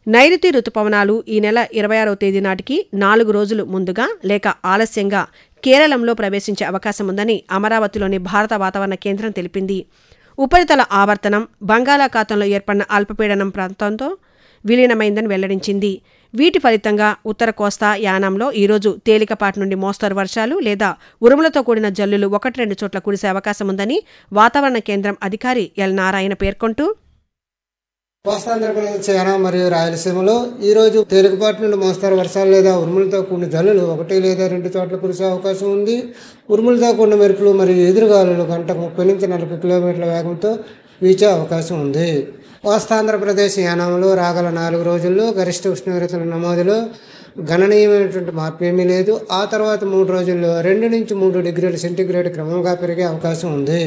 నైరుతి రుతుపవనాలు ఈ నెల ఇరవై ఆరవ తేదీ నాటికి నాలుగు రోజులు ముందుగా లేక ఆలస్యంగా కేరళంలో ప్రవేశించే అవకాశం ఉందని అమరావతిలోని భారత వాతావరణ కేంద్రం తెలిపింది ఉపరితల ఆవర్తనం బంగాళాఖాతంలో ఏర్పడిన అల్పపీడనం ప్రాంతంతో విలీనమైందని వెల్లడించింది వీటి ఫలితంగా ఉత్తర కోస్తా యానంలో ఈరోజు తేలికపాటి నుండి మోస్తరు వర్షాలు లేదా ఉరుములతో కూడిన జల్లులు ఒకటి రెండు చోట్ల కురిసే అవకాశం ఉందని వాతావరణ కేంద్రం అధికారి ఎల్ నారాయణ పేర్కొంటూ కోస్తాంధ్రప్రదేశ్ యానం మరియు రాయలసీమలో ఈ రోజు తేలికపాటి నుండి మోస్తారు వర్షాలు లేదా ఉరుములతో కూడిన జల్లులు ఒకటి లేదా రెండు చోట్ల కురిసే అవకాశం ఉంది ఉరుములతో కూడిన మెరుపులు మరియు ఎదురుగాలులు గంటకు ముప్పై నుంచి నలభై కిలోమీటర్ల వేగంతో వీచే అవకాశం ఉంది కోస్తాంధ్రప్రదేశ్ యానంలో రాగల నాలుగు రోజుల్లో గరిష్ట ఉష్ణోగ్రతల నమోదులో గణనీయమైనటువంటి మార్పు ఏమీ లేదు ఆ తర్వాత మూడు రోజుల్లో రెండు నుంచి మూడు డిగ్రీల సెంటీగ్రేడ్ క్రమంగా పెరిగే అవకాశం ఉంది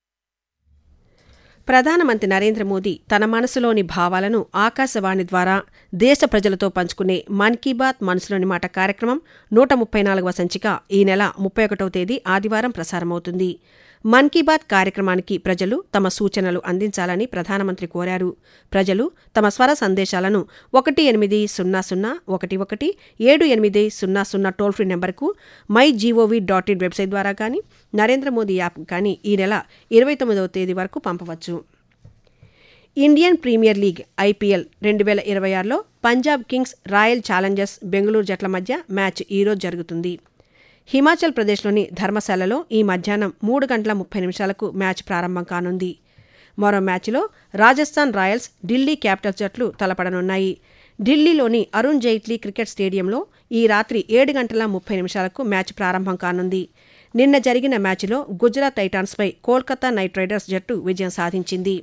ప్రధానమంత్రి నరేంద్ర మోదీ తన మనసులోని భావాలను ఆకాశవాణి ద్వారా దేశ ప్రజలతో పంచుకునే మన్ కీ బాత్ మనసులోని మాట కార్యక్రమం నూట ముప్పై నాలుగవ సంచిక ఈ నెల ముప్పై ఒకటవ తేదీ ఆదివారం ప్రసారమవుతుంది మన్ కీ బాత్ కార్యక్రమానికి ప్రజలు తమ సూచనలు అందించాలని ప్రధానమంత్రి కోరారు ప్రజలు తమ స్వర సందేశాలను ఒకటి ఎనిమిది సున్నా సున్నా ఒకటి ఒకటి ఏడు ఎనిమిది సున్నా సున్నా టోల్ ఫ్రీ నెంబర్కు my GOV dot in website ద్వారా కానీ నరేంద్ర మోదీ యాప్ కానీ ఈ నెల ఇరవై తొమ్మిదవ తేదీ వరకు పంపవచ్చు ఇండియన్ ప్రీమియర్ లీగ్ ఐపీఎల్ రెండు వేల ఇరవై ఆరులో Punjab kings royal challengers Bengaluru జట్ల మధ్య మ్యాచ్ ఈరోజు జరుగుతుంది హిమాచల్ ప్రదేశ్లోని ధర్మశాలలో ఈ మధ్యాహ్నం మూడు గంటల ముప్పై నిమిషాలకు మ్యాచ్ ప్రారంభం కానుంది మరో మ్యాచ్లో రాజస్థాన్ రాయల్స్ ఢిల్లీ క్యాపిటల్స్ జట్లు తలపడనున్నాయి ఢిల్లీలోని అరుణ్ జైట్లీ క్రికెట్ స్టేడియంలో ఈ రాత్రి ఏడు గంటల ముప్పై నిమిషాలకు మ్యాచ్ ప్రారంభం కానుంది నిన్న జరిగిన మ్యాచ్లో గుజరాత్ టైటాన్స్పై కోల్కతా నైట్ రైడర్స్ జట్టు విజయం సాధించింది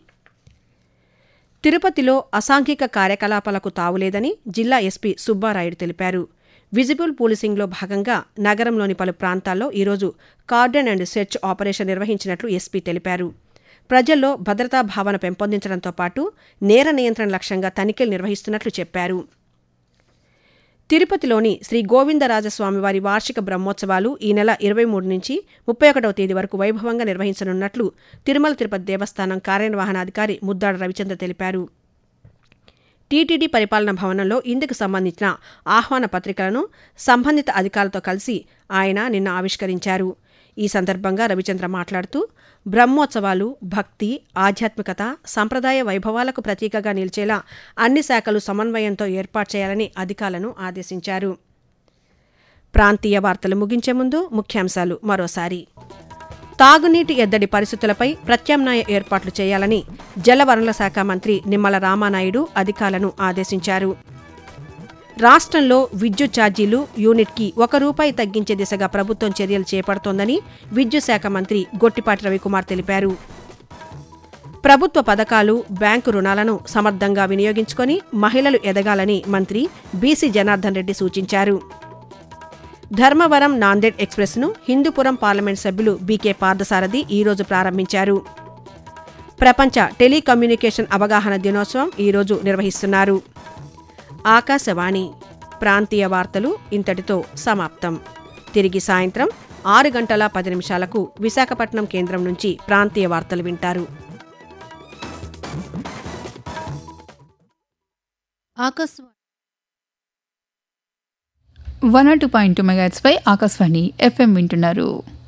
తిరుపతిలో అసాంఘిక కార్యకలాపాలకు తావులేదని జిల్లా ఎస్పీ సుబ్బారాయుడు తెలిపారు విజిబుల్ పోలీసింగ్లో భాగంగా నగరంలోని పలు ప్రాంతాల్లో ఈరోజు కార్డన్ అండ్ సెర్చ్ ఆపరేషన్ నిర్వహించినట్లు ఎస్పీ తెలిపారు ప్రజల్లో భద్రతా భావన పెంపొందించడంతో పాటు నేర నియంత్రణ లక్ష్యంగా తనిఖీలు నిర్వహిస్తున్నట్లు చెప్పారు తిరుపతిలోని శ్రీ గోవిందరాజస్వామివారి వార్షిక బ్రహ్మోత్సవాలు ఈ నెల ఇరవై మూడు నుంచి ముప్పై ఒకటవ తేదీ వరకు వైభవంగా నిర్వహించనున్నట్లు తిరుమల తిరుపతి దేవస్థానం కార్యనిర్వహణాధికారి ముద్దాడ రవిచంద్ర తెలిపారు టీటీడీ పరిపాలన భవనంలో ఇందుకు సంబంధించిన ఆహ్వాన పత్రికలను సంబంధిత అధికారులతో కలిసి ఆయన నిన్న ఆవిష్కరించారు ఈ సందర్భంగా రవిచంద్ర మాట్లాడుతూ బ్రహ్మోత్సవాలు భక్తి ఆధ్యాత్మికత సంప్రదాయ వైభవాలకు ప్రతీకగా నిలిచేలా అన్ని శాఖలు సమన్వయంతో ఏర్పాటు చేయాలని అధికారులను ఆదేశించారు ప్రాంతీయ వార్తలు ముగించే ముందు ముఖ్యాంశాలు మరోసారి తాగునీటి ఎద్దడి పరిస్థితులపై ప్రత్యామ్నాయ ఏర్పాట్లు చేయాలని జలవనరుల శాఖ మంత్రి నిమ్మల రామానాయుడు అధికారులను ఆదేశించారు రాష్ట్రంలో విద్యుత్ ఛార్జీలు యూనిట్కి ఒక రూపాయి తగ్గించే దిశగా ప్రభుత్వం చర్యలు చేపడుతోందని విద్యుత్ శాఖ మంత్రి గొట్టిపాటి రవికుమార్ తెలిపారు ప్రభుత్వ పథకాలు బ్యాంకు రుణాలను సమర్థంగా వినియోగించుకొని మహిళలు ఎదగాలని మంత్రి బీసీ జనార్దన్ రెడ్డి సూచించారు ధర్మవరం నాందేడ్ ఎక్స్ప్రెస్ను హిందూపురం పార్లమెంట్ సభ్యులు బీకే పార్థసారథి ఈరోజు ప్రారంభించారు ప్రపంచ టెలికమ్యూనికేషన్ అవగాహన దినోత్సవం ఈరోజు నిర్వహిస్తున్నారు ఆకాశవాణి ప్రాంతీయ వార్తలు ఇంతటితో సమాప్తం తిరిగి సాయంత్రం ఆరు గంటల పది నిమిషాలకు విశాఖపట్నం కేంద్రం నుంచి ప్రాంతీయ వార్తలు వింటారు Akashvani one two point two మెగాట్స్పై ఆకాశవాణి ఎఫ్ఎం వింటున్నారు